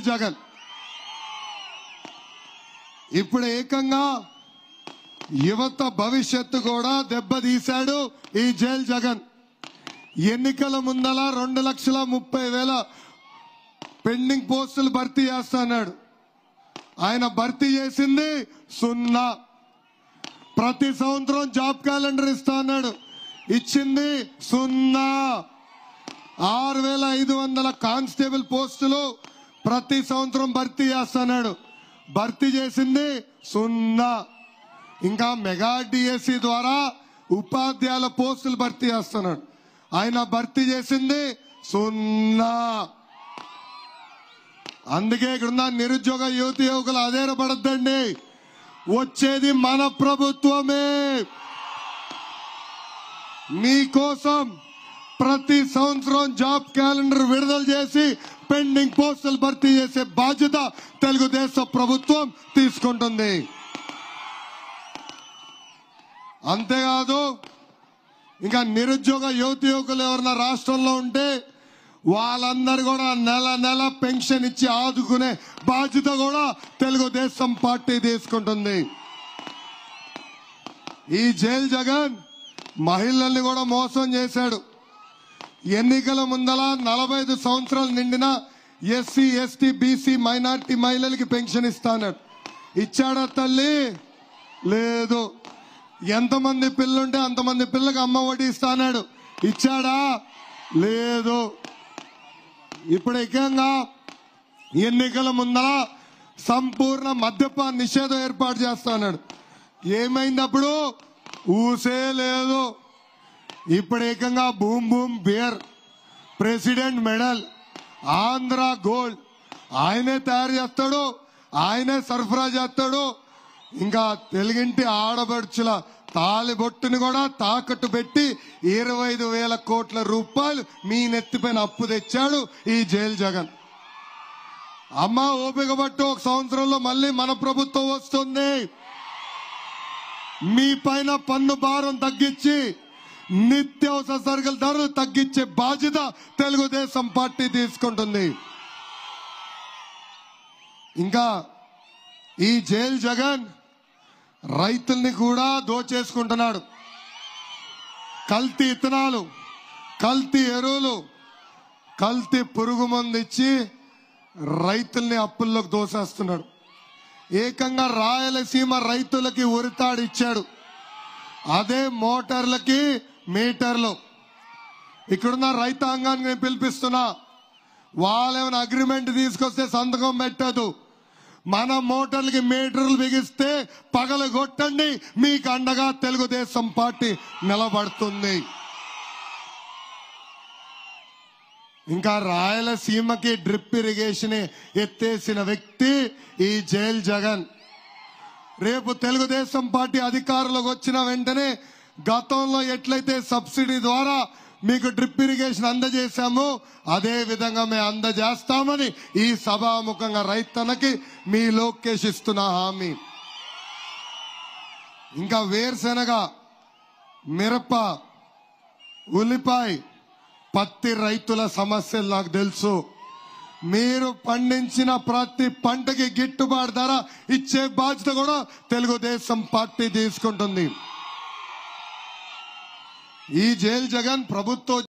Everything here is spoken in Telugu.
జైల్ జగన్ ఇప్పుడు ఏకంగా యువత భవిష్యత్తు కూడా దెబ్బతీశాడు ఈ జైల్ జగన్ ఎన్నికల ముందల రెండు లక్షల ముప్పై వేల పెండింగ్ పోస్టులు భర్తీ చేస్తున్నాడు ఆయన భర్తీ చేసింది సున్నా ప్రతి సంవత్సరం జాబ్ క్యాలెండర్ ఇస్తా అన్నాడు ఇచ్చింది సున్నా ఆరు వేల ఐదు వందల కానిస్టేబుల్ పోస్టులు ప్రతి సంవత్సరం భర్తీ చేస్తున్నాడు భర్తీ చేసింది సున్నా ఇంకా మెగా డిఎస్సి ద్వారా ఉపాధ్యాయుల పోస్టులు భర్తీ చేస్తున్నాడు ఆయన భర్తీ చేసింది సున్నా అందుకే ఇక్కడున్న నిరుద్యోగ యువతి యువకులు అధైర్యపడద్దండి వచ్చేది మన ప్రభుత్వమే మీకోసం ప్రతి సంవత్సరం జాబ్ క్యాలెండర్ విడుదల చేసి పెండింగ్ పోస్టులు భర్తీ చేసే బాధ్యత తెలుగుదేశం ప్రభుత్వం తీసుకుంటుంది అంతేకాదు ఇంకా నిరుద్యోగ యువతి యువకులు ఎవరన్నా రాష్ట్రంలో ఉంటే వాళ్ళందరూ కూడా నెల నెల పెన్షన్ ఇచ్చి ఆదుకునే బాధ్యత కూడా తెలుగుదేశం పార్టీ తీసుకుంటుంది ఈ జైల్ జగన్ మహిళల్ని కూడా మోసం చేశాడు ఎన్నికల ముందల నలభై ఐదు సంవత్సరాలు నిండిన ఎస్సీ ఎస్టీ బీసీ మైనార్టీ మహిళలకి పెన్షన్ ఇస్తాడు ఇచ్చాడా తల్లి లేదు ఎంతమంది పిల్లుంటే అంతమంది పిల్లలకు అమ్మ ఒడి ఇస్తాడు ఇచ్చాడా లేదు ఇప్పుడు ఏకంగా ఎన్నికల ముందర సంపూర్ణ మద్యపాన నిషేధం ఏర్పాటు చేస్తాడు ఏమైంది అప్పుడు ఊసే లేదు ఇప్పుడు ఏకంగా boom boom beer president medal Andhra gold ఆయనే తయారు చేస్తాడు ఆయనే సరఫరా చేస్తాడు ఇంకా తెలుగింటి ఆడబడుచుల తాలిబొట్టుని కూడా తాకట్టు పెట్టి ఇరవై ఐదు వేల కోట్ల రూపాయలు మీ నెత్తిపైన అప్పు తెచ్చాడు ఈ జైలు జగన్ అమ్మ ఓపిక పట్టు ఒక సంవత్సరంలో మళ్ళీ మన ప్రభుత్వం వస్తుంది మీ పైన పన్ను భారం తగ్గించి నిత్యావసర సరుకుల ధరలు తగ్గించే బాధ్యత తెలుగుదేశం పార్టీ తీసుకుంటుంది ఇంకా ఈ జైల్ జగన్ రైతుల్ని కూడా దోచేసుకుంటున్నాడు కల్తీ ఇత్తనాలు కల్తీ ఎరువులు కల్తీ పురుగు మందు ఇచ్చి రైతుల్ని అప్పుల్లోకి దోసేస్తున్నాడు ఏకంగా రాయలసీమ రైతులకి ఉరితాడు ఇచ్చాడు అదే మోటార్లకి మీటర్లు ఇక్కడున్న రైతాంగాన్ని నేను పిలిపిస్తున్నా వాళ్ళేమైనా అగ్రిమెంట్ తీసుకొస్తే సంతకం పెట్టదు మన మోటార్లకి మీటర్లు బిగిస్తే పగలు కొట్టండి మీకు అండగా తెలుగుదేశం పార్టీ నిలబడుతుంది ఇంకా రాయలసీమకి డ్రిప్ ఇరిగేషన్ ఎత్తేసిన వ్యక్తి ఈ జైల్ జగన్ రేపు తెలుగుదేశం పార్టీ అధికారంలోకి వచ్చిన వెంటనే గతంలో ఎట్లయితే సబ్సిడీ ద్వారా మీకు డ్రిప్ ఇరిగేషన్ అందజేశామో అదే విధంగా మేము అందజేస్తామని ఈ సభాముఖంగా రైతన్నకి మీ లోకేష్ ఇస్తున్న హామీ ఇంకా వేరుశెనగ మిరప ఉల్లిపాయ పత్తి రైతుల సమస్యలు నాకు తెలుసు మీరు పండించిన ప్రతి పంటకి గిట్టుబాటు ధర ఇచ్చే బాధ్యత కూడా తెలుగుదేశం పార్టీ తీసుకుంటుంది ఈ జైల్ జగన్ ప్రభుత్వ